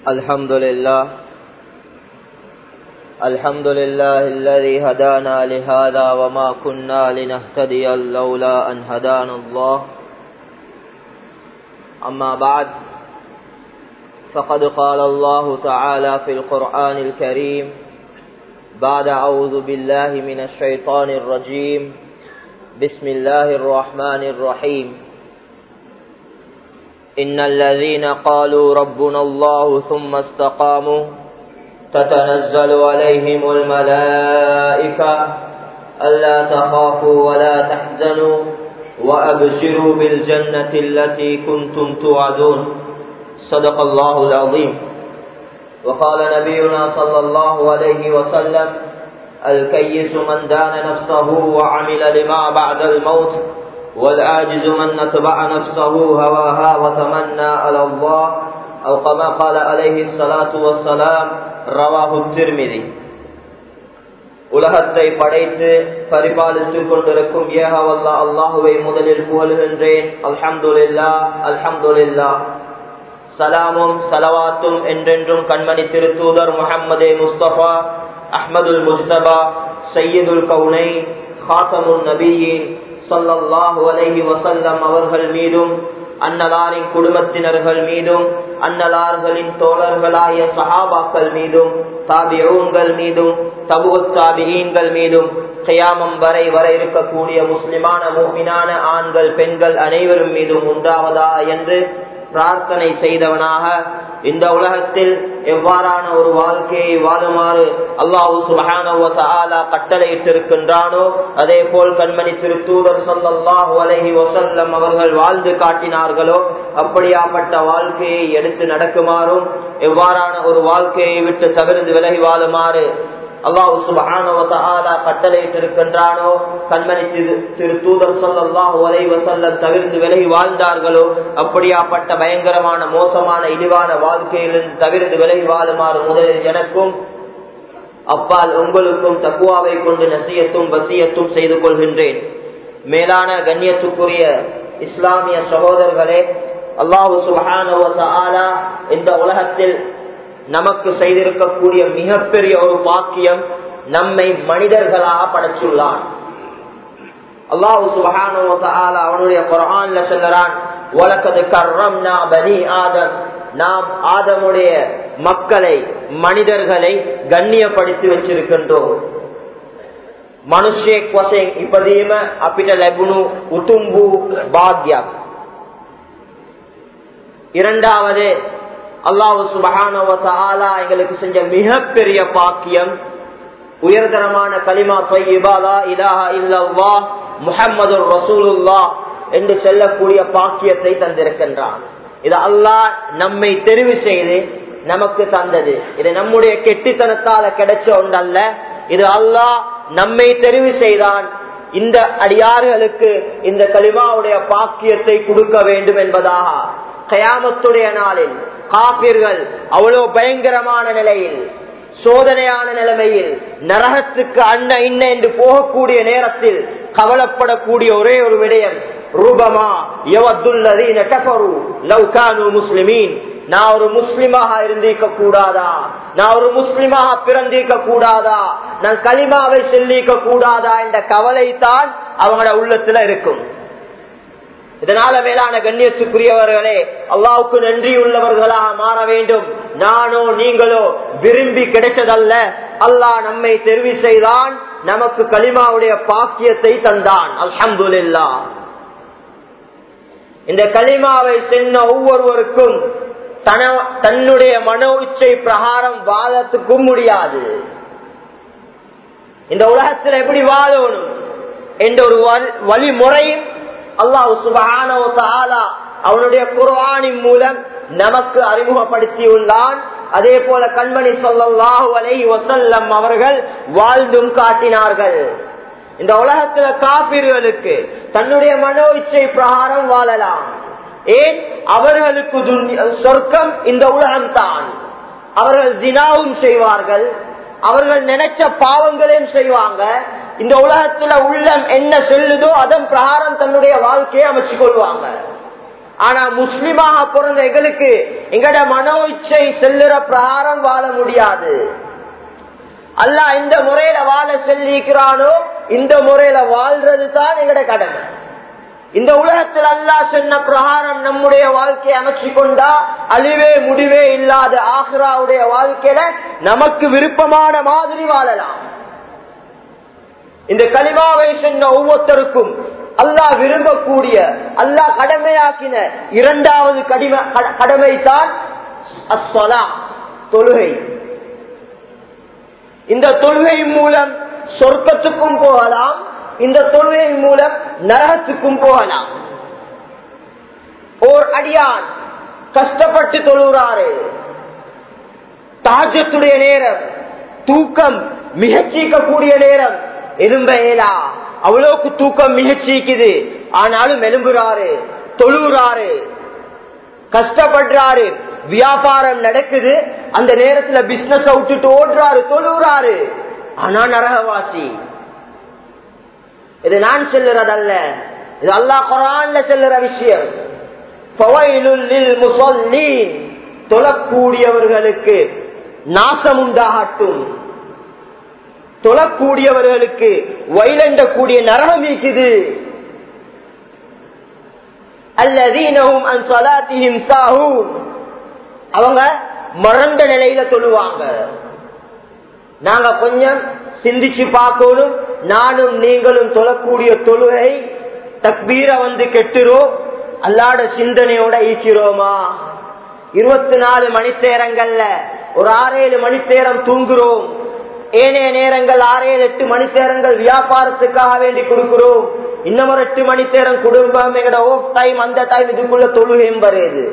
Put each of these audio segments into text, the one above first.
الحمد لله الحمد لله الذي هدانا لهذا وما كنا لنهتدي لولا أن هدانا الله أما بعد فقد قال الله تعالى في القرآن الكريم بعد أعوذ بالله من الشيطان الرجيم بسم الله الرحمن الرحيم إن الذين قالوا ربنا الله ثم استقاموا تتنزل عليهم الملائكة ألا تخافوا ولا تحزنوا وأبشروا بالجنة التي كنتم توعدون صدق الله العظيم وقال نبينا صلى الله عليه وسلم الكيس من دان نفسه وعمل لما بعد الموت والعاجز من نتبع نفسه هواها وتمنى على الله أو كما قال عليه الصلاة والسلام رواه الترمذي உலகத்தை படைத்து பரிபாலித்துக் கொண்டிருக்கும் ஏகவல்லா அல்லாஹுவை முதலில் புகழ்கின்றேன் அல்ஹம்துல்லா அல்ஹம்துல்லா சலாமும் சலவாத்தும் என்றென்றும் கண்மணி திருத்தூதர் முகம்மதே முஸ்தபா அஹ்மதுல் முஸ்தபா சையதுல் கவுனை ஹாத்தமுல் நபியின் சொல்லல்லாஹு அலைஹி வசல்லம் அவர்கள் மீதும் அன்னலாரின் குடும்பத்தினர்கள் மீதும் அன்னலார்களின் தோழர்களாய சஹாபாக்கள் மீதும் தாபியூன்கள் மீதும் தபு தாபியீன்கள் மீதும் கயாமம் வரை வர இருக்கக்கூடிய முஸ்லிமான மூமினான ஆண்கள் பெண்கள் அனைவரும் மீதும் உண்டாவதா என்று பிரார்த்தனை செய்தவனாக இந்த உலகத்தில் எவ்வாறான ஒரு வாழ்க்கையை வாழுமாறு அல்லாஹூ சுபஹானா கட்டளையிட்டிருக்கின்றானோ அதே போல் கண்மணி திருத்தூதர் சொல்லல்லாஹு அலஹி வசல்லம் அவர்கள் வாழ்ந்து காட்டினார்களோ அப்படியாப்பட்ட வாழ்க்கையை எடுத்து நடக்குமாறும் எவ்வாறான ஒரு வாழ்க்கையை விட்டு தவிர்த்து விலகி வாழுமாறு அல்லாஹு சுபஹானா கட்டளையிட்டிருக்கின்றானோ கண்மணி திரு திரு தூதர் சொல்லாஹு ஒலை வசல்லம் தவிர்த்து விலகி வாழ்ந்தார்களோ அப்படியாப்பட்ட பயங்கரமான மோசமான இழிவான வாழ்க்கையிலிருந்து தவிர்த்து விலகி வாழுமாறு முதலில் எனக்கும் அப்பால் உங்களுக்கும் தக்குவாவை கொண்டு நசியத்தும் வசியத்தும் செய்து கொள்கின்றேன் மேலான கண்ணியத்துக்குரிய இஸ்லாமிய சகோதரர்களே அல்லாஹு சுபஹான இந்த உலகத்தில் நமக்கு செய்திருக்கக்கூடிய மிகப்பெரிய ஒரு பாக்கியம் நம்மை மனிதர்களாக படைச்சுள்ளான் அல்லாஹு சுபஹான அவனுடைய குரான்ல சொல்லுறான் உலகது கர்ரம் பனி ஆதம் நாம் ஆதமுடைய மக்களை மனிதர்களை கண்ணியப்படுத்தி வச்சிருக்கின்றோம் මනුෂ්‍යයෙක් වශයෙන් ඉපදීම අපිට ලැබුණු උතුම් වූ භාග්යක්. இரண்டாவது அல்லாஹு சுபஹானா எங்களுக்கு செஞ்ச மிகப்பெரிய பாக்கியம் உயர்தரமான கலிமா தொய்யிபாலா இலாஹா இல்லவா முஹம்மது ரசூலுல்லா என்று சொல்லக்கூடிய பாக்கியத்தை தந்திருக்கின்றான் இது அல்லாஹ் நம்மை தெரிவு செய்து நமக்கு தந்தது இது நம்முடைய கெட்டித்தனத்தால கிடைச்ச ஒன்றல்ல இது அல்லாஹ் நம்மை தெரிவு செய்தான் இந்த அடியார்களுக்கு இந்த கலிமாவுடைய பாக்கியத்தை கொடுக்க வேண்டும் என்பதாக கயாமத்துடைய நாளில் காப்பீர்கள் அவ்வளவு பயங்கரமான நிலையில் சோதனையான நிலைமையில் நரகத்துக்கு அண்ண இன்ன என்று போகக்கூடிய நேரத்தில் கவலைப்படக்கூடிய ஒரே ஒரு விடயம் ரூபமா யவத்துல்லதீன கஃபரு லவ் கானு முஸ்லிமீன் நான் ஒரு முஸ்லிமாக இருந்திருக்க கூடாதா நான் ஒரு முஸ்லிமாக பிறந்திருக்க கூடாதா நான் களிமாவை சொல்லிக்க கூடாதா என்ற கவலை தான் அவங்களோட உள்ளத்துல இருக்கும் இதனால மேலான கண்ணியத்துக்குரியவர்களே அல்லாவுக்கு நன்றி உள்ளவர்களாக மாற வேண்டும் நானோ நீங்களோ விரும்பி கிடைச்சதல்ல அல்லாஹ் நம்மை தெரிவு செய்தான் நமக்கு களிமாவுடைய பாக்கியத்தை தந்தான் அல்ஹம்துல்லா இந்த களிமாவை சென்ன ஒவ்வொருவருக்கும் தன்னுடைய மனோ இச்சை பிரகாரம் வாழத்துக்கும் முடியாது இந்த உலகத்தில் எப்படி வாழணும் என்ற ஒரு வழிமுறையும் அல்லாஹு சுபஹானோ தாலா அவனுடைய குர்ஆனின் மூலம் நமக்கு அறிமுகப்படுத்தியுள்ளான் அதே போல கண்மணி சொல்லல்லாஹு அலை வசல்லம் அவர்கள் வாழ்ந்தும் காட்டினார்கள் இந்த உலகத்துல காப்பீர்களுக்கு தன்னுடைய மனோ இச்சை பிரகாரம் வாழலாம் ஏன் அவர்களுக்கு சொர்க்கம் இந்த உலகம் தான் அவர்கள் தினாவும் செய்வார்கள் அவர்கள் நினைச்ச பாவங்களையும் செய்வாங்க இந்த உலகத்துல உள்ளம் என்ன சொல்லுதோ அதன் பிரகாரம் தன்னுடைய வாழ்க்கையை அமைச்சு கொள்வாங்க ஆனா முஸ்லிமாக பிறந்த எங்களுக்கு எங்கட மனோ இச்சை செல்லுற பிரகாரம் வாழ முடியாது அல்லாஹ் இந்த முறையில வாழ சொல்லிக்கிறானோ இந்த முறையில வாழ்றது தான் எங்கட கடமை இந்த உலகத்தில் அல்லாஹ் சொன்ன பிரகாரம் நம்முடைய வாழ்க்கையை அமைச்சு கொண்டா அழிவே முடிவே இல்லாத ஆஹ்ராவுடைய வாழ்க்கையில நமக்கு விருப்பமான மாதிரி வாழலாம் இந்த கலிமாவை சொன்ன ஒவ்வொருத்தருக்கும் அல்லாஹ் விரும்பக்கூடிய அல்லாஹ் கடமையாக்கின இரண்டாவது கடமை தான் தொழுகை இந்த தொழுகை மூலம் சொர்க்கத்துக்கும் போகலாம் இந்த தொழுகை மூலம் நரகத்துக்கும் போகலாம் ஓர் அடியான் கஷ்டப்பட்டு தொழுகிறாரு தாஜத்துடைய நேரம் தூக்கம் மிகச்சீக்கக்கூடிய நேரம் எலும்ப ஏலா அவ்வளவுக்கு தூக்கம் மிகச்சீக்குது ஆனாலும் எலும்புறாரு தொழுகிறாரு கஷ்டப்படுறாரு வியாபாரம் நடக்குது அந்த நேரத்துல பிசினஸ் விட்டுட்டு ஓடுறாரு தொழுகிறாரு ஆனா நரகவாசி இது நான் செல்லுறதல்ல இது அல்லாஹ் குரான்ல செல்லுற விஷயம் தொழக்கூடியவர்களுக்கு நாசம் உண்டாகட்டும் தொழக்கூடியவர்களுக்கு வயலண்டக்கூடிய நரகம் இருக்குது அல்லதீனவும் அன் சலாத்தியும் சாஹூன் அவங்க மறந்த நிலையில தொழுவாங்க நாங்க கொஞ்சம் சிந்திச்சு பார்க்கணும் நானும் நீங்களும் தொழக்கூடிய தொழுகை தக்பீர வந்து கெட்டுறோம் அல்லாட சிந்தனையோட ஈச்சிரோமா இருபத்தி நாலு மணித்தேரங்கள்ல ஒரு ஆறேழு மணித்தேரம் தூங்குறோம் ஏனைய நேரங்கள் ஆறேழு எட்டு மணித்தேரங்கள் வியாபாரத்துக்காக வேண்டி கொடுக்கிறோம் இன்னும் ஒரு எட்டு மணித்தேரம் குடும்பம் எங்கட ஓஃப் டைம் அந்த டைம் இதுக்குள்ள தொழுகையும் வருது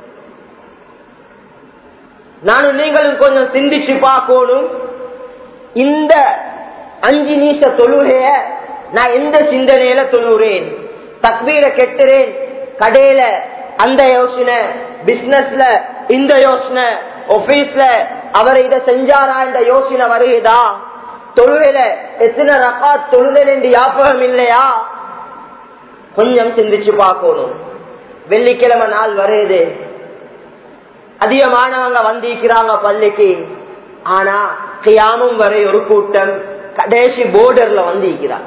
நானும் நீங்களும் கொஞ்சம் சிந்திச்சு பார்க்கணும் இந்த அஞ்சு நீச தொழுகைய நான் எந்த சிந்தனையில தொழுகிறேன் தக்பீர கெட்டுறேன் கடையில அந்த யோசனை பிசினஸ்ல இந்த யோசனை ஆபீஸ்ல அவர் இதை செஞ்சாரா இந்த யோசனை வருகிறதா தொழுகையில எத்தனை ரகா தொழுதல் என்று யாபகம் இல்லையா கொஞ்சம் சிந்திச்சு பார்க்கணும் வெள்ளிக்கிழமை நாள் வருது அதிகமானவங்க வந்திருக்கிறாங்க பள்ளிக்கு ஆனா கியாமும் வரை ஒரு கூட்டம் கடைசி போர்டர்ல வந்திருக்கிறார்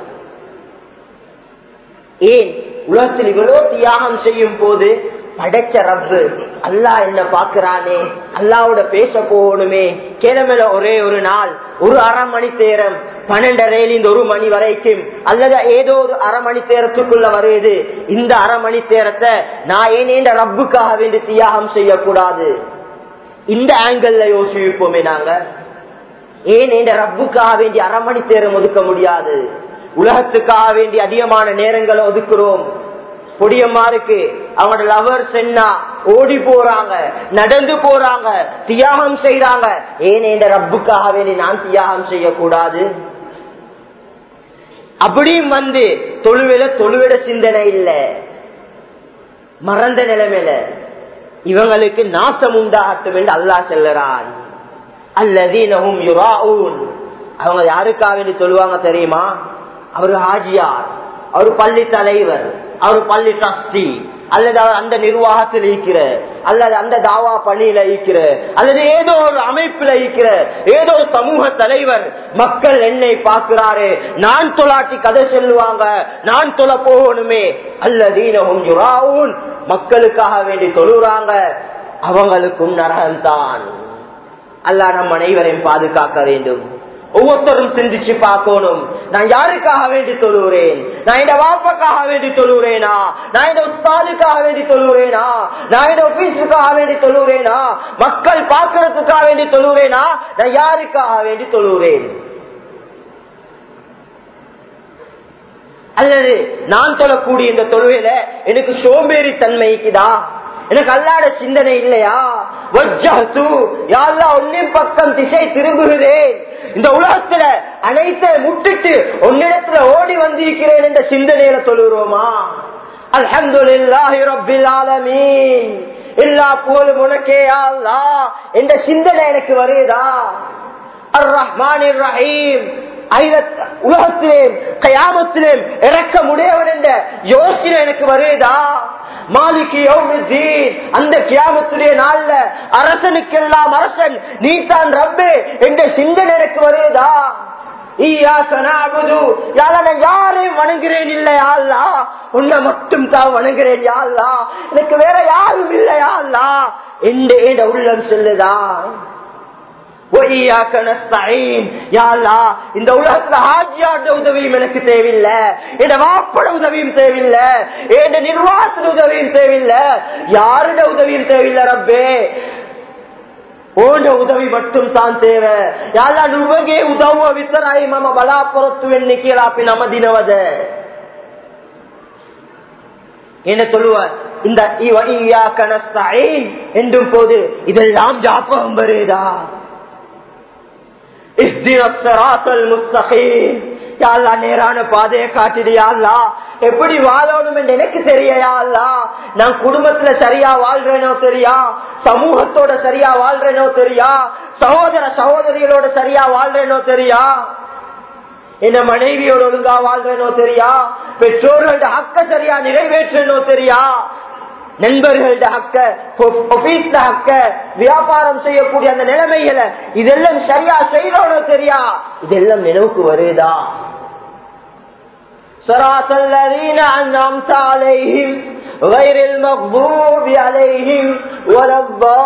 ஏன் உலகத்தில் இவ்வளவு தியாகம் செய்யும் போது படைச்ச ரப்பு அல்லா என்ன பாக்குறானே அல்லாவோட பேச போகணுமே கிழமையில ஒரே ஒரு நாள் ஒரு அரை மணி நேரம் பன்னெண்டரையிலிருந்து ஒரு மணி வரைக்கும் அல்லது ஏதோ ஒரு அரை மணி நேரத்துக்குள்ள வருது இந்த அரை மணி நேரத்தை நான் ஏன் இந்த ரப்புக்காக வேண்டி தியாகம் செய்யக்கூடாது இந்த ஆங்கிள் யோசிப்போமே நாங்க ஏன் இந்த ரப்புக்காக வேண்டி அரை மணி நேரம் ஒதுக்க முடியாது உலகத்துக்காக வேண்டி அதிகமான நேரங்களை ஒதுக்குறோம் பொடியம்மாருக்கு அவங்களோட லவர்ஸ் என்ன ஓடி போறாங்க நடந்து போறாங்க தியாகம் செய்யறாங்க ஏன் இந்த ரப்புக்காக வேண்டி நான் தியாகம் செய்யக்கூடாது அப்படியும் வந்து தொழுவில தொழுவிட சிந்தனை இல்ல மறந்த நிலைமையில இவங்களுக்கு நாசம் உண்டாகட்டும் என்று அல்லாஹ் செல்லுறான் அல்லதீனஹும் யுராஊன் அவங்க யாருக்காக வேண்டி சொல்லுவாங்க தெரியுமா அவரு ஹாஜியார் அவர் பள்ளி தலைவர் அவர் பள்ளி ட்ரஸ்டி அல்லது அவர் அந்த நிர்வாகத்தில் இருக்கிற அல்லது அந்த தாவா பணியில இருக்கிற அல்லது ஏதோ ஒரு அமைப்புல இருக்கிற ஏதோ ஒரு சமூக தலைவர் மக்கள் என்னை பார்க்கிறாரு நான் தொலாட்டி கதை சொல்லுவாங்க நான் தொலை போகணுமே அல்லதீனவும் யுராவும் மக்களுக்காக வேண்டி தொழுறாங்க அவங்களுக்கும் நரகம்தான் அல்ல நம் அனைவரையும் பாதுகாக்க வேண்டும் ஒவ்வொருத்தரும் சிந்திச்சு பார்க்கணும் நான் யாருக்காக வேண்டி தொழுகிறேன் நான் இந்த வாப்பக்காக வேண்டி தொழுகிறேனா நான் இந்த உஸ்தாதுக்காக வேண்டி தொழுகிறேனா நான் இந்த ஆபீஸுக்காக வேண்டி தொழுகிறேனா மக்கள் பார்க்கறதுக்காக வேண்டி தொழுகிறேனா நான் யாருக்காக வேண்டி தொழுகிறேன் அல்லது நான் தொழக்கூடிய இந்த தொழுகையில எனக்கு சோம்பேறி தன்மைக்குதா எனக்கு அல்லாட சிந்தனை இல்லையா ஒன்னின் பக்கம் திசை திரும்புகிறேன் இந்த உலகத்துல அனைத்தை முட்டுட்டு உன்னிடத்துல ஓடி வந்திருக்கிறேன் என்ற சிந்தனையில சொல்லுறோமா அல்ஹம்துலில்லாஹி ரப்பில் ஆலமீன் எல்லா புகழும் உனக்கே அல்லா என்ற சிந்தனை எனக்கு வருதா அர் ரஹ்மான் ரஹீம் உலகத்திலே கயாமத்திலே இறக்க முடியவன் என்ற யோசனை எனக்கு வருதா மாலிக்கு யௌமித்தீன் அந்த கியாமத்துடைய நாள்ல அரசனுக்கெல்லாம் அரசன் நீ தான் ரப்பு என்ற சிந்தனை எனக்கு வருதா யாரையும் வணங்குறேன் இல்லையா அல்லா உன்னை மட்டும் தான் வணங்குறேன் யாழ்லா எனக்கு வேற யாரும் இல்லையா அல்லா எந்த உள்ளம் சொல்லுதா இந்த உலகத்துல ஆஜியாண்ட உதவியும் எனக்கு தேவையில்லை என் வாப்பட உதவியும் தேவையில்லை என் நிர்வாகத்தின் உதவியும் தேவையில்லை யாருட உதவியும் தேவையில்லை ரப்பே ಓನ ಉದವಿ ಮಟ್ಟುಂ ತಾಂತೇವೆ ಯಾಲ ನುವಗೆ ಉದವ ವಿತರಾಯಿ ಮಮ ಬಲಾಪುರತ್ತು ಎಣ್ಣೆ ಕೀಳಾಪಿ ನಮ್ಮ ದಿನವದ என்ன சொல்லுவ இந்த என்றும் போது இதெல்லாம் ஜாபகம் வருதா நேரான பாதையை காட்டிடியா எப்படி வாழணும் என்று எனக்கு தெரியா நான் குடும்பத்துல சரியா வாழ்றேனோ தெரியா சமூகத்தோட சரியா வாழ்றேனோ தெரியா சகோதர சகோதரிகளோட சரியா வாழ்றேனோ தெரியா என்ன மனைவியோட ஒழுங்கா வாழ்றேனோ தெரியா பெற்றோர்களோட ஹக்க சரியா நிறைவேற்றனோ தெரியா நண்பர்களோட ஹக்க ஆபீஸ்ல ஹக்க வியாபாரம் செய்யக்கூடிய அந்த நிலைமைகளை இதெல்லாம் சரியா செய்யறோனோ தெரியா இதெல்லாம் நினைவுக்கு வருதா صراط الذين أنعمت عليهم غير المغضوب عليهم ولا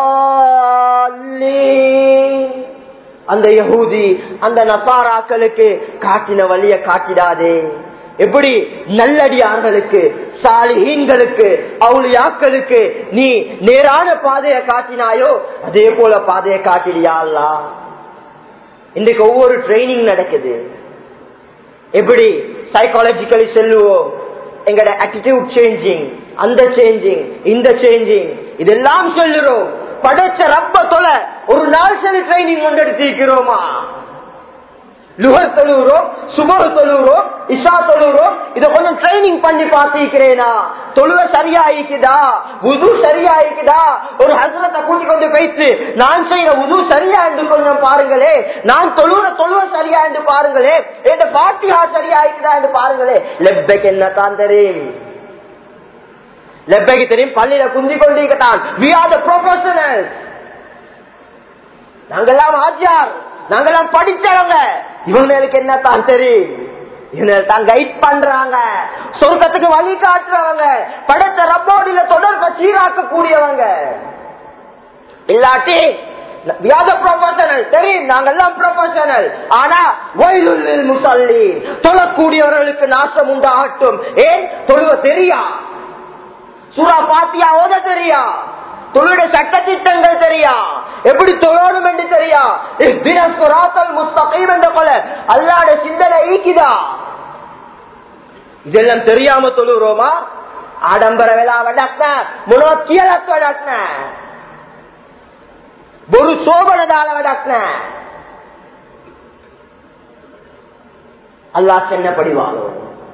الضالين அந்த யகூதி அந்த நசாராக்களுக்கு காட்டின வழிய காட்டிடாதே எப்படி நல்லடியார்களுக்கு சாலிஹீன்களுக்கு அவுளியாக்களுக்கு நீ நேரான பாதையை காட்டினாயோ அதே போல பாதையை காட்டிடியா இன்றைக்கு ஒவ்வொரு ட்ரைனிங் நடக்குது எப்படி சைக்காலஜிக்கலி செல்லுவோம் எங்கட ஆட்டிடியூட் சேஞ்சிங் அந்த சேஞ்சிங் இந்த சேஞ்சிங் இதெல்லாம் சொல்லுறோம் படைச்ச ரப்ப தொலை ஒரு நாள் சரி ட்ரைனிங் கொண்டு எடுத்திருக்கிறோமா லுகர் தொழுகிறோம் சுபர் தொழுகிறோம் இஷா தொழுகிறோம் இதை கொஞ்சம் ட்ரைனிங் பண்ணி பார்த்திருக்கிறேனா தொழுவ சரியாயிக்குதா உது சரியாயிக்குதா ஒரு ஹசரத்தை கூட்டி கொண்டு போயிட்டு நான் செய்யற உது சரியா என்று கொஞ்சம் பாருங்களே நான் தொழுற தொழுவ சரியா என்று பாருங்களே என் பாத்தியா சரியாயிக்குதா என்று பாருங்களே லெப்பைக்கு என்ன தான் தெரியும் லெப்பைக்கு தெரியும் பள்ளியில குந்தி கொண்டிருக்கத்தான் வி ஆர் த ப்ரொஃபஷனல்ஸ் நாங்கெல்லாம் ஆஜியார் நாங்கெல்லாம் படிச்சவங்க இவங்களுக்கு என்ன தான் தெரியும் இவங்க தான் கைட் பண்றாங்க சொர்க்கத்துக்கு வழி காட்டுறவங்க படைத்த ரப்போடியில தொடர்பை சீராக்க கூடியவங்க இல்லாட்டி ப்ரொஃபஷனல் தெரியும் நாங்கெல்லாம் ப்ரொஃபஷனல் ஆனா வயலுள்ளில் முசல்லி தொழக்கூடியவர்களுக்கு நாசம் உண்டாகட்டும் ஏன் தொழுவ தெரியா சூறா பாத்தியா ஓத தெரியா தொழுட சட்ட திட்டங்கள் தெரியா எப்படி தொழணும் என்று தெரியா முஸ்தகீம் என்ற கொலை அல்லாட சிந்தனை ஈக்குதா இதெல்லாம் தெரியாம தொழுகிறோமா ஆடம்பர வேளா வடக்ன முனோச்சியலத் வடக்ன ஒரு சோபனதால வடக்ன அல்லாஹ் சென்னப்படி வாழும்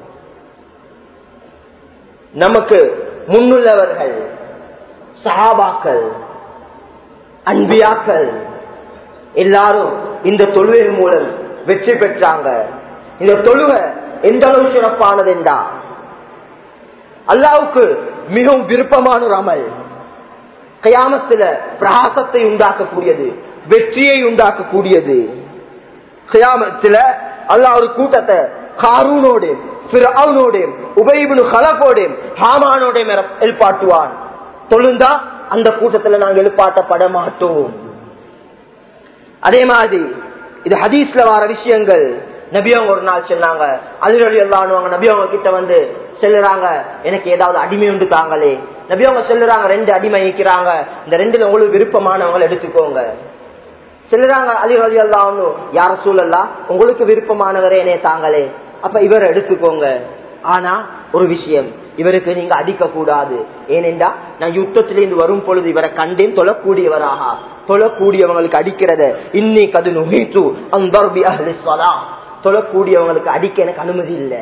நமக்கு முன்னுள்ளவர்கள் சஹாபாக்கள் அன்பியாக்கள் எல்லாரும் இந்த தொழுகை மூலம் வெற்றி பெற்றாங்க இந்த தொழுகை எந்த அளவு சிறப்பானது என்றா அல்லாவுக்கு மிகவும் விருப்பமான ஒரு அமல் கயாமத்துல பிரகாசத்தை உண்டாக்கக்கூடியது வெற்றியை உண்டாக்கக்கூடியது கயாமத்துல அல்லாஹ் ஒரு கூட்டத்தை காரூனோடு பிறவுனோடையும் உபயிபுனு கலப்போடையும் ஹாமானோடையும் எழுப்பாட்டுவான் தொழுந்தா அந்த கூட்டத்துல நாங்க எழுப்பாட்டப்பட மாட்டோம் அதே மாதிரி இது ஹதீஸ்ல வர விஷயங்கள் நபியவங்க ஒரு நாள் சொன்னாங்க அதிரொலி எல்லாம் நபியவங்க கிட்ட வந்து செல்லுறாங்க எனக்கு ஏதாவது அடிமை உண்டு தாங்களே நபியவங்க சொல்லுறாங்க ரெண்டு அடிமை இருக்கிறாங்க இந்த ரெண்டுல உங்களுக்கு விருப்பமானவங்களை எடுத்துக்கோங்க செல்லுறாங்க அதிரொலி எல்லாம் யார சூழல்லா உங்களுக்கு விருப்பமானவரே என்னே தாங்களே அப்ப இவரை எடுத்துக்கோங்க ஆனா ஒரு விஷயம் இவருக்கு நீங்க அடிக்க கூடாது ஏனென்றா நான் யுத்தத்திலிருந்து வரும் பொழுது இவரை கண்டேன் தொழக்கூடியவராக தொழக்கூடியவங்களுக்கு அடிக்கிறத இன்னி கது நுகிட்டு அந்த தொழக்கூடியவங்களுக்கு அடிக்க எனக்கு அனுமதி இல்லை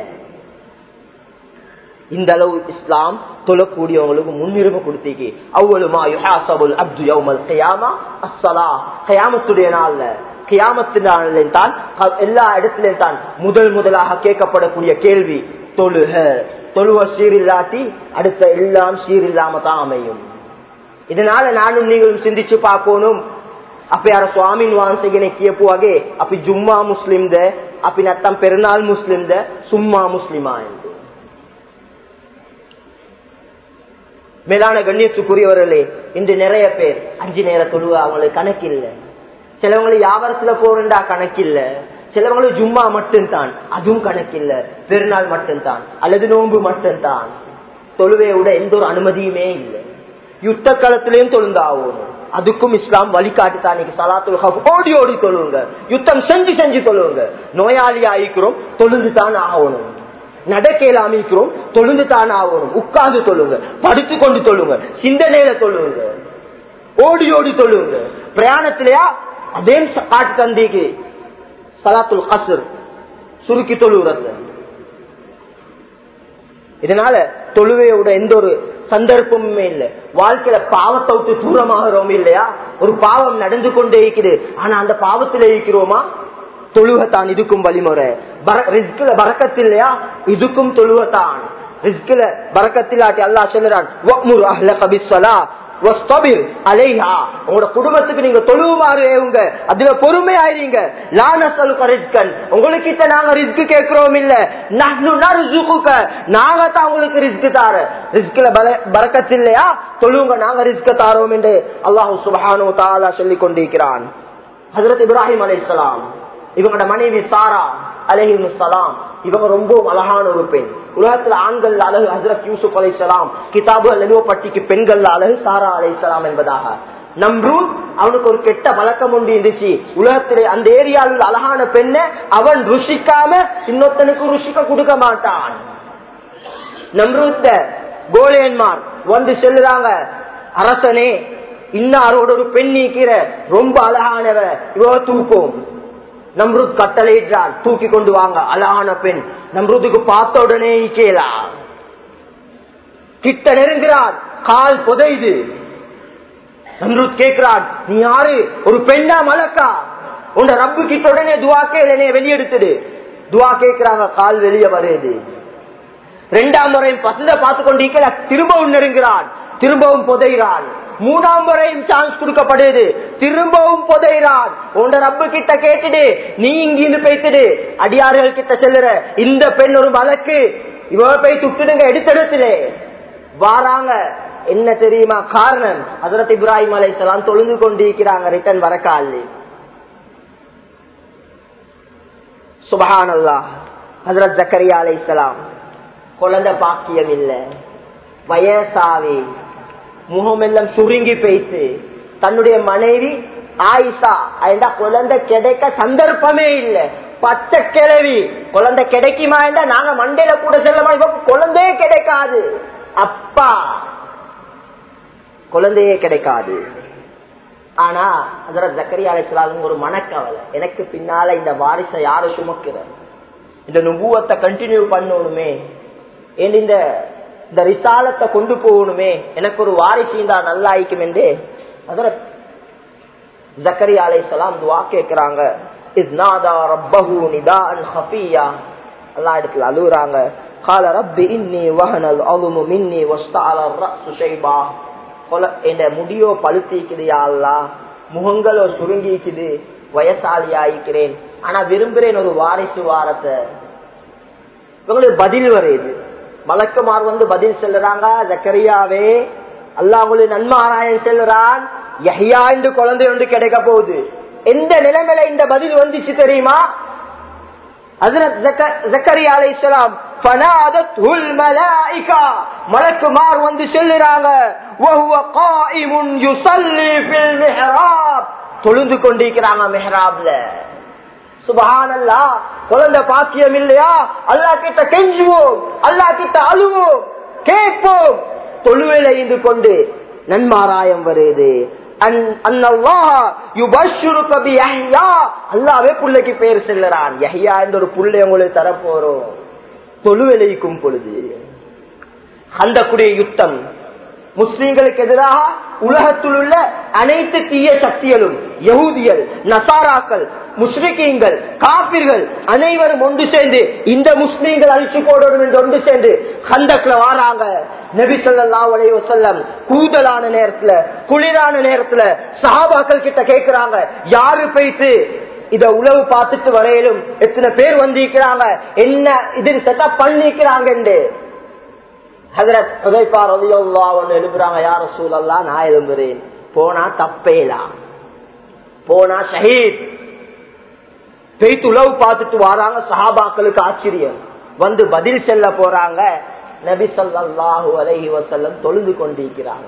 இந்த அளவு இஸ்லாம் தொழக்கூடியவங்களுக்கு முன்னுரிமை கொடுத்தீங்க அவ்வளவுமா யுஹாசபுல் அப்து யௌமல் கயாமா அஸ்ஸலா கயாமத்துடைய நாள்ல கியாமத்தினாலே தான் எல்லா இடத்திலும் தான் முதல் முதலாக கேட்கப்படக்கூடிய கேள்வி தொழுக தொழுவ சீரில்லாட்டி அடுத்த எல்லாம் சீரில்லாம தான் அமையும் இதனால நானும் நீங்களும் சிந்திச்சு பார்க்கணும் අපි අර ස්වාමින් වහන්සේ කෙනෙක් කියපු වගේ අපි ජුම්මා මුස්ලිම්ද අපි නැත්තම් පෙරනාල් මුස්ලිම්ද සුම්මා මුස්ලිමායන්ද மேலான கண்ணியத்துக்குரியவர்களே இன்று நிறைய பேர் அஞ்சு நேர தொழுவ அவங்களுக்கு கணக்கில்ல சிலவங்களுக்கு வியாபாரத்துல போறண்டா கணக்கில்ல சிலவங்களுக்கு ஜும்மா மட்டும்தான் அதுவும் கணக்கில்ல பெருநாள் மட்டும்தான் அல்லது நோன்பு மட்டும்தான் தொழுவையை விட எந்த ஒரு அனுமதியுமே இல்லை யுத்த காலத்திலையும் தொழுந்தாகும் அதுக்கும் இஸ்லாம் வழிகாட்டுதான் சலாத்துல் ஓடி ஓடி தொழுவுங்க யுத்தம் செஞ்சு செஞ்சு தொழுவுங்க நோயாளி ஆயிக்கிறோம் தொழுந்து தான் ஆகணும் நடக்கையில அமைக்கிறோம் தொழுந்து தான் ஆகணும் உட்கார்ந்து தொழுங்க படுத்து கொண்டு தொழுங்க சிந்தனையில தொழுவுங்க ஓடி ஓடி தொழுவுங்க பிரயாணத்திலேயா அதே காட்டு தந்திக்கு சலாத்துல் கசர் சுருக்கி தொழுகிறது இதனால தொழுவையோட எந்த ஒரு சந்தர்ப்பமுமே இல்லை வாழ்க்கையில பாவத்தை விட்டு தூரமாகிறோம் இல்லையா ஒரு பாவம் நடந்து கொண்டே இருக்குது ஆனா அந்த பாவத்துல இருக்கிறோமா தொழுகத்தான் இதுக்கும் வழிமுறை ரிஸ்கில பறக்கத்து இல்லையா இதுக்கும் தொழுகத்தான் ரிஸ்கில பறக்கத்தில்லாட்டி அல்லா சொல்லுறான் உங்களோட குடும்பத்துக்கு நீங்க தொழுவுமாறு ஏவுங்க அதுல பொறுமை ஆயிருங்க உங்களுக்கு நாங்க ரிஸ்க் கேட்கிறோம் இல்ல நாங்க தான் உங்களுக்கு ரிஸ்க் தார ரிஸ்க்ல பறக்கத்து இல்லையா தொழுவுங்க நாங்க ரிஸ்க் தாரோம் என்று அல்லாஹு சுபஹானு தாலா சொல்லிக் கொண்டிருக்கிறான் ஹசரத் இப்ராஹிம் அலைஹிஸ்ஸலாம் இவங்களோட மனைவி சாரா அலஹிம் சலாம் இவங்க ரொம்ப அழகான ஒரு பெண் உலகத்துல ஆண்கள் அழகு ஹசரத் யூசுப் அலைசலாம் கிதாபு நிறுவப்பட்டிக்கு பெண்கள் அழகு சாரா அலைசலாம் என்பதாக நம்ரூத் அவனுக்கு ஒரு கெட்ட பழக்கம் ஒன்று இருந்துச்சு உலகத்திலே அந்த ஏரியாவில் அழகான பெண்ணை அவன் ருஷிக்காம இன்னொருத்தனுக்கு ருஷிக்க கொடுக்க மாட்டான் நம்ரூத்த கோலேன்மார் வந்து செல்லுறாங்க அரசனே இன்னாரோட ஒரு பெண் நீக்கிற ரொம்ப அழகானவ இவ தூக்கும் நம்ருத் கட்டளையிட்டான் தூக்கி கொண்டு வாங்க அழகான பெண் நம்ருத்துக்கு பார்த்த உடனே ஈக்கேலா கிட்ட நெருங்கிறான் கால் புதையுது நம்ருத் கேட்கிறான் நீ யாரு ஒரு பெண்ணா மலக்கா உன் ரப்பு கிட்ட உடனே துவா கேளனே வெளியெடுத்துடு துவா கேட்கிறாங்க கால் வெளியே வருது ரெண்டாம் முறை பசந்த பார்த்து கொண்டிருக்கிற திரும்பவும் நெருங்கிறான் திரும்பவும் புதைகிறான் மூணாம் முறையும் சான்ஸ் கொடுக்கப்படுது திரும்பவும் புதைகிறான் உண்ட ரப்பு கிட்ட கேட்டுடு நீ இங்கிருந்து பேத்துடு அடியார்கள் கிட்ட செல்லுற இந்த பெண் ஒரு வழக்கு இவ போய் துட்டுடுங்க எடுத்தெடுத்துலே வாராங்க என்ன தெரியுமா காரணம் ஹசரத் இப்ராஹிம் அலைசலாம் தொழுந்து கொண்டிருக்கிறாங்க ரிட்டன் வர காலி சுபஹான் அல்லா ஹசரத் ஜக்கரியா அலைசலாம் குழந்தை பாக்கியம் இல்ல வயசாவே முகமெல்லாம் சுருங்கி பேசு தன்னுடைய மனைவி ஆயிஷா அந்த குழந்தை கிடைக்க சந்தர்ப்பமே இல்ல பச்சை கிழவி குழந்தை கிடைக்குமா என்றா நாங்க மண்டையில கூட செல்லமா இவங்க குழந்தையே கிடைக்காது அப்பா குழந்தையே கிடைக்காது ஆனா அதர ஜக்கரி அலைச்சலாலும் ஒரு மனக்கவலை எனக்கு பின்னால இந்த வாரிசை யாரு சுமக்கிற இந்த நுபுவத்தை கண்டினியூ பண்ணணுமே ஏன் இந்த இந்த ரிசாலத்தை கொண்டு போகணுமே எனக்கு ஒரு வாரிசு இருந்தா நல்லா ஆயிக்கும் என்று அதர ஜக்கரி அலைசலாம் துவா கேட்கிறாங்க இஸ்நாதா ரப்பஹு நிதான் ஹஃபியா அல்லா இடத்துல அழுகுறாங்க قال رب إني وهن العظم مني واستعل الرأس شيبا என் முடியோ பழுத்திக்குது அல்லா முகங்களோ சுருங்கிக்குது வயசாளி ஆயிக்கிறேன் ஆனா விரும்புறேன் ஒரு வாரிசு வாரத்தை இவங்களுக்கு பதில் வருது மலக்குமார் வந்து பதில் சொல்லுறாங்க ஜக்கரியாவே அல்லாஹ் உங்களுக்கு நன்மாராயன் செல்லுறான் யஹ்யா என்று குழந்தை ஒன்று கிடைக்க போகுது எந்த நிலைமையில இந்த பதில் வந்துச்சு தெரியுமா ஜக்கரியா அலை இஸ்லாம் மலக்குமார் வந்து சொல்லுறாங்க தொழுந்து கொண்டிருக்கிறாங்க மெஹராப்ல சுபஹானல்லா குழந்தை பாக்கியம் இல்லையா அல்லா கிட்ட கெஞ்சுவோம் அல்லா கிட்ட அழுவோம் கேட்போம் தொழுவில இருந்து கொண்டு நன்மாராயம் வருது அல்லாவே புள்ளைக்கு பேர் செல்லுறான் யஹ்யா என்ற ஒரு புள்ளை உங்களுக்கு தரப்போறோம் தொழுவிளைக்கும் பொழுது அந்த குடிய யுத்தம் முஸ்லிம்களுக்கு எதிராக உலகத்தில் உள்ள அனைத்து தீய சக்திகளும் யகூதியல் நசாராக்கள் முஸ்லிக்கீங்கள் காபிர்கள் அனைவரும் ஒன்று சேர்ந்து இந்த முஸ்லீம்கள் அழிச்சு போடணும் என்று ஒன்று சேர்ந்து கண்டக்ல வாராங்க நபி சொல்லா உடைய செல்லம் கூதலான நேரத்துல குளிரான நேரத்துல சஹாபாக்கள் கிட்ட கேட்கிறாங்க யாரு போயிட்டு இத உழவு பார்த்துட்டு வரையிலும் எத்தனை பேர் வந்திருக்கிறாங்க என்ன இதில் செட்டப் பண்ணிக்கிறாங்க ஹதரத் உதைப்பா ரலியல்லா ஒன்று எழுப்புறாங்க யார சூழல்லா நான் எழும்புறேன் போனா தப்பேலாம் போனா ஷஹீத் பெய்த்து உழவு பார்த்துட்டு வராங்க சஹாபாக்களுக்கு ஆச்சரியம் வந்து பதில் செல்ல போறாங்க நபி ஸல்லல்லாஹு அலைஹி வஸல்லம் தொழுது கொண்டிருக்கிறாங்க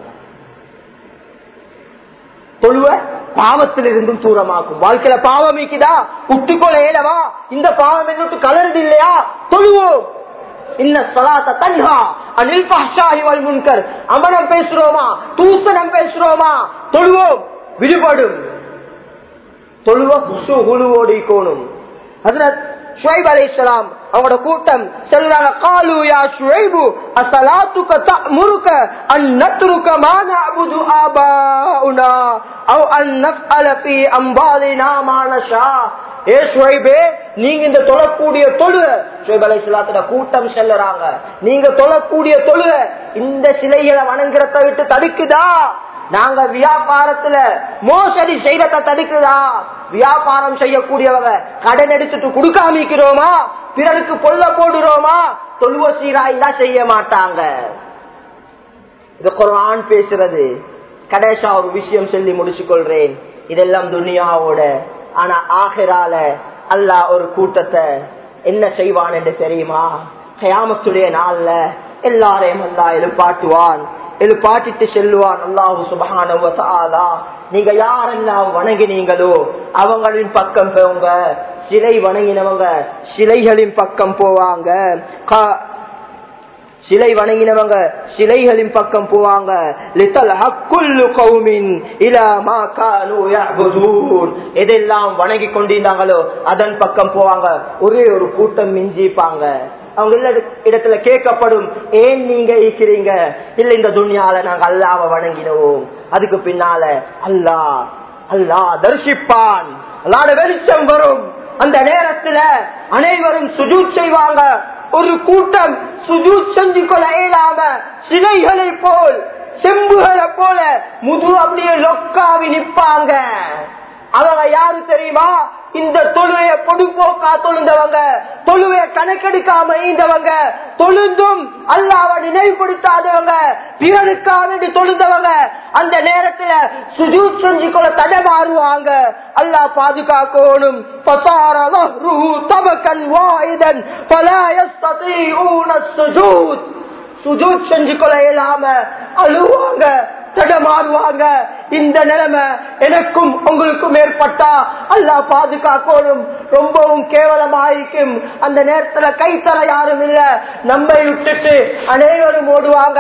தொழுவ பாவத்தில் இருந்தும் தூரமாக்கும் வாழ்க்கையில பாவம் இருக்குதா உட்டுக்கொள்ள ஏலவா இந்த பாவம் என்னட்டு கலருது இல்லையா தொழுவோம் இன்ன சலாத்த தன்ஹா அனில் பஹ்ஷாஹி வல் முன்கர் அமனம் பேசுறோமா தூசணம் பேசுறோமா தொழுவோம் விடுபடும் தொழுவ குசு குழுவோடு இருக்கணும் ஹஜரத் ஷுவைப் அலைஹிஸ்ஸலாம் அவங்களோட கூட்டம் சொல்றாங்க காலு யா ஷுவைபு அஸலாத்துக தஅமுருக அன் நத்ருக மா நஅபுது ஆபாஉனா அவ் அன் நஃஅல ஃபீ அம்வாலினா மா நஷா ஏ ஷுவைபே நீங்க இந்த தொழக்கூடிய தொழுக ஷுவைப் அலைஹிஸ்ஸலாத்தோட கூட்டம் சொல்லுறாங்க நீங்க தொழக்கூடிய தொழுக இந்த சிலைகளை வணங்குறத விட்டு தடுக்குதா நாங்க வியாபாரத்துல மோசடி செய்யறத தடுக்குதா வியாபாரம் செய்யக்கூடியவங்க கடன் எடுத்துட்டு கொடுக்காமிக்கிறோமா பிறருக்கு பொல்ல போடுறோமா தொழுவ சீராயிந்தா செய்ய மாட்டாங்க இது குரான் பேசுறது கடைசா ஒரு விஷயம் சொல்லி முடிச்சு கொள்றேன் இதெல்லாம் துனியாவோட ஆனா ஆகிரால அல்லாஹ் ஒரு கூட்டத்தை என்ன செய்வான் என்று தெரியுமா கயாமத்துடைய நாள்ல எல்லாரையும் அல்லா எழுப்பாட்டுவான் எழுப்பாட்டிட்டு செல்லுவான் அல்லாஹு சுபகான நீங்க யாரெல்லாம் வணங்கினீங்களோ அவங்களின் பக்கம் போங்க சிலை வணங்கினவங்க சிலைகளின் பக்கம் போவாங்க கா- சிலை வணங்கினவங்க சிலைகளின் பக்கம் போவாங்க லித்தல் ஹக்குல்லு கௌமின் இலா மா கானு யஅபுதூன் எதெல்லாம் வணங்கி கொண்டிருந்தாங்களோ அதன் பக்கம் போவாங்க ஒரே ஒரு கூட்டம் மிஞ்சிப்பாங்க அவங்க இல்ல இடத்துல கேட்கப்படும் ஏன் நீங்க இருக்கிறீங்க இல்ல இந்த துணியால நாங்க அல்லாவை வணங்கினோம் அதுக்கு பின்னால அல்லாஹ் அல்லாஹ் தரிசிப்பான் அல்லாட வெளிச்சம் வரும் அந்த நேரத்துல அனைவரும் சுஜூத் செய்வாங்க ஒரு கூட்டம் சுஜூத் செஞ்சு கொள்ள இயலாம சிலைகளை போல் செம்புகளை போல முது அப்படியே லொக்காவி நிப்பாங்க அவங்க யாரு தெரியுமா இந்த தொழுவைய பொடுப்போக்கா தொழுந்தவங்க தொழுவைய கணக்கெடுக்காம ஈந்தவங்க தொழுந்தும் அல்லாவ நினைவுபடுத்தாதவங்க பிறனுக்காக வேண்டி தொழுந்தவங்க அந்த நேரத்துல சுஜூத் செஞ்சு கொள்ள தடமாறுவாங்க அல்லாஹ் பாதுகாக்கணும் فصار ظهره طبقا واحدا فلا يستطيعون السجود சுஜூத் செஞ்சு கொள்ள இயலாம அழுவாங்க தடமாறுவாங்க இந்த நிலைமை எனக்கும் உங்களுக்கும் ஏற்பட்டா அல்லாஹ் பாதுகாக்கணும் ரொம்பவும் கேவலமாயிருக்கும் அந்த நேரத்துல கைத்தல யாரும் இல்ல நம்மை விட்டுட்டு அனைவரும் ஓடுவாங்க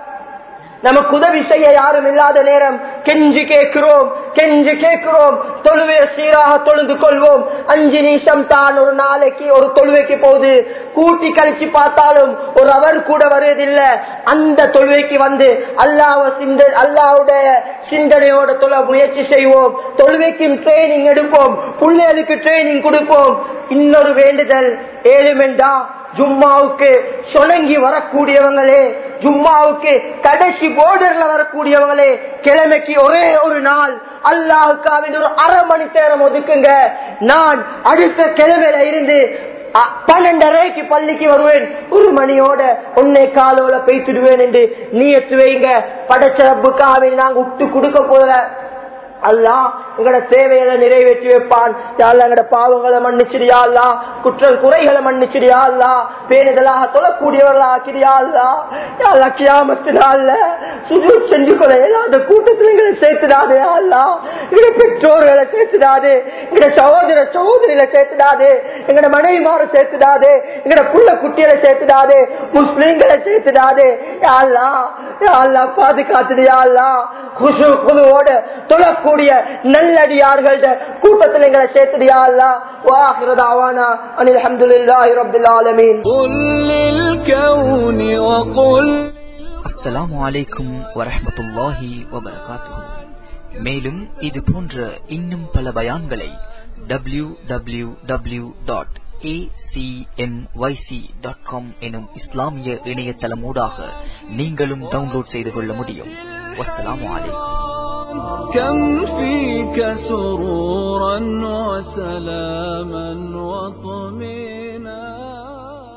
நமக்கு உதவி செய்ய யாரும் இல்லாத நேரம் கெஞ்சி கேட்கிறோம் கெஞ்சி கேட்கிறோம் தொழுவைய சீராக தொழுது கொள்வோம் அஞ்சு நிமிஷம் தான் ஒரு நாளைக்கு ஒரு தொழுவைக்கு போகுது கூட்டி கழிச்சு பார்த்தாலும் ஒரு அவர் கூட வருவதில்லை அந்த தொழுவைக்கு வந்து அல்லாஹ் சிந்த அல்லாவுடைய சிந்தனையோட தொழ முயற்சி செய்வோம் தொழுவைக்கும் ட்ரைனிங் எடுப்போம் பிள்ளைகளுக்கு ட்ரைனிங் கொடுப்போம் இன்னொரு வேண்டுதல் ஏழுமெண்டா ஜும்மாவுக்கு சொலங்கி வரக்கூடியவங்களே ஜும்மாவுக்கு கடைசி போர்டர்ல வரக்கூடியவங்களே கிழமைக்கு ஒரே ஒரு நாள் அல்லாஹுக்காக ஒரு அரை மணி நேரம் ஒதுக்குங்க நான் அடுத்த கிழமையில இருந்து அ- பன்னெண்டரைக்கு பள்ளிக்கு வருவேன் ஒரு மணியோட ஒன்னே காலோல பேசிடுவேன் என்று நீயத்து வைங்க படைச்ச ரப்புக்காக நாங்க விட்டு கொடுக்க போல அல்லா எங்கட தேவைகளை நிறைவேற்றி வைப்பான் யாழ்லா எங்கட பாவங்களை மன்னிச்சிடியா அல்லா குற்றம் குறைகளை மன்னிச்சிடியா அல்லா பேணுதலாக தொழக்கூடியவர்களா ஆக்கிறியா அல்லா யாழ்லா கியாமத்தினா அல்ல சுஜு செஞ்சு கொள்ள இயலாத கூட்டத்தில் எங்களை சேர்த்துடாதே அல்லா எங்கட பெற்றோர்களை சேர்த்துடாதே எங்கட சகோதர சகோதரிகளை சேர்த்துடாதே எங்கட மனைவிமாரை சேர்த்துடாதே எங்கட புள்ள குட்டிகளை சேர்த்துடாதே முஸ்லிம்களை சேர்த்துடாதே யாழ்லா யாழ்லா பாதுகாத்துடியா அல்லா குசு குழுவோட தொழக்கூடிய நல்லடியார்கள் கூட்டத்தில் எங்களை சேர்த்துடியா அல்லா வாஹிரதாவானா அனில் அஹமதுல்லாஹி ரபில் ஆலமீன் قل للكون وقل அஸ்ஸலாமு அலைக்கும் வரஹ்மத்துல்லாஹி வபரகாத்துஹு மேலும் இது போன்ற இன்னும் பல பயான்களை W W W dot acmyc.com எனும் இஸ்லாமிய இணையதளமூடாக நீங்களும் டவுன்லோட் செய்து கொள்ள முடியும் வஸ்ஸலாமு அலைக்கும் كم فيك سرورا وسلاما وطمئنا